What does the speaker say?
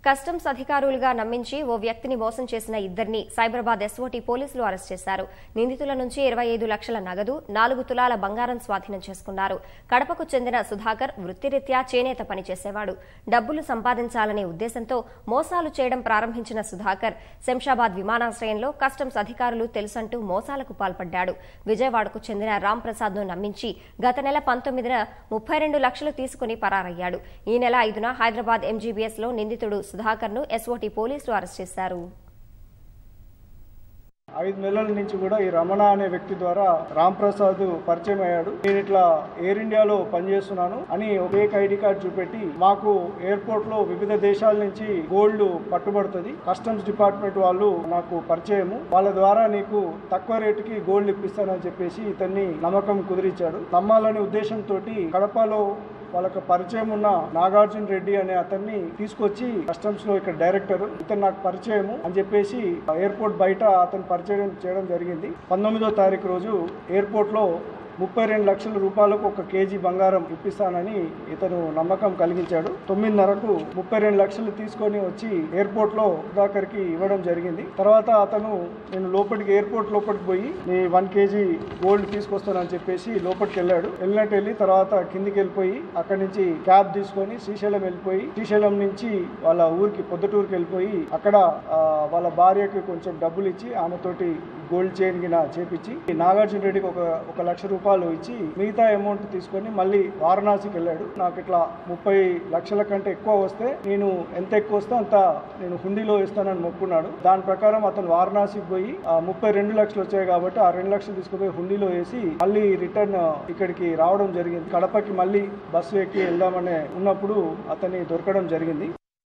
customs అధికారులుగా నమ్మించి ఓ వ్యక్తిని మోసం చేసిన ఇద్దరిని సైబరాబాద్ ఎస్ఓటీ పోలీసులు అరెస్ట్ చేశారు నిందితుల నుంచి ఇరవై ఐదు లక్షల నగదు నాలుగు తులాల బంగారం స్వాధీనం చేసుకున్నారు కడపకు చెందిన సుధాకర్ వృత్తిరీత్యా చేనేత పనిచేసేవాడు డబ్బులు సంపాదించాలనే ఉద్దేశంతో మోసాలు చేయడం ప్రారంభించిన సుధాకర్ శంషాబాద్ విమానాశ్రయంలో కస్టమ్స్ అధికారులు తెలుసంటూ మోసాలకు పాల్పడ్డాడు విజయవాడకు చెందిన రామ్ ప్రసాద్ ను నమ్మించి గత నెల పంతొమ్మిదిన ముప్పై రెండు లక్షలు తీసుకుని పరారయ్యాడు ఈ నెల ఐదున హైదరాబాద్ ఎంజీబీఎస్ లో నిందితుడు సుధాకర్ ను ఎస్ఓటీ పోలీసులు అరెస్ట్ చేశారు ఐదు నెలల నుంచి కూడా ఈ రమణ అనే వ్యక్తి ద్వారా రామ్ ప్రసాద్ పరిచయం అయ్యాడు నేను ఇట్లా ఎయిర్ ఇండియాలో పనిచేస్తున్నాను అని ఒక ఫేక్ ఐడి కార్డ్ చూపెట్టి మాకు ఎయిర్పోర్ట్ లో వివిధ దేశాల నుంచి గోల్డ్ పట్టుబడుతుంది కస్టమ్స్ డిపార్ట్మెంట్ వాళ్ళు నాకు పరిచయము వాళ్ళ ద్వారా నీకు తక్కువ రేటుకి గోల్డ్ ఇప్పిస్తానని చెప్పేసి ఇతన్ని నమ్మకం కుదిరించాడు నమ్మాలనే ఉద్దేశంతో కడపలో వాళ్ళకి పరిచయం ఉన్న నాగార్జున రెడ్డి అనే అతన్ని తీసుకొచ్చి కస్టమ్స్ లో ఇక్కడ డైరెక్టర్ ఇతను నాకు పరిచయము అని చెప్పేసి ఎయిర్పోర్ట్ బయట అతను పరిచయం చేయడం జరిగింది పంతొమ్మిదో తారీఖు రోజు ఎయిర్పోర్ట్ లో ముప్పై రెండు లక్షల రూపాయలకు ఒక కేజీ బంగారం ఇప్పిస్తానని ఇతను నమ్మకం కలిగించాడు తొమ్మిదిన్నరకు ముప్పై రెండు లక్షలు తీసుకొని వచ్చి ఎయిర్పోర్ట్ లో సుధాకర్కి ఇవ్వడం జరిగింది తర్వాత అతను నేను లోపలికి ఎయిర్పోర్ట్ లోపలికి పోయి నీ వన్ కేజీ గోల్డ్ తీసుకొస్తానని చెప్పేసి లోపలికి వెళ్ళాడు వెళ్ళినట్టు వెళ్ళి తర్వాత కిందికి వెళ్ళిపోయి అక్కడి నుంచి క్యాబ్ తీసుకొని శ్రీశైలం వెళ్ళిపోయి శ్రీశైలం నుంచి వాళ్ళ ఊరికి పొద్దుటూరుకి వెళ్ళిపోయి అక్కడ ఆ, వాళ్ళ భార్యకి కొంచెం డబ్బులు ఇచ్చి ఆమెతోటి గోల్డ్ చైన్ గిన చేపించి నాగార్జున రెడ్డికి ఒక ఒక లక్ష రూపాయలు ఇచ్చి మిగతా అమౌంట్ తీసుకొని మళ్ళీ వారణాసికి వెళ్ళాడు నాకు ఇట్లా ముప్పై లక్షల కంటే ఎక్కువ వస్తే నేను ఎంత ఎక్కువ వస్తే అంత నేను హుండీలో ఇస్తానని మొక్కున్నాడు దాని ప్రకారం అతను వారణాసికి పోయి ఆ ముప్పై రెండు లక్షలు వచ్చాయి కాబట్టి ఆ రెండు లక్షలు తీసుకుపోయి హుండీలో వేసి మళ్ళీ రిటర్న్ ఇక్కడికి రావడం జరిగింది కడపకి మళ్ళీ బస్సు ఎక్కి వెళ్దామనే ఉన్నప్పుడు అతన్ని దొరకడం జరిగింది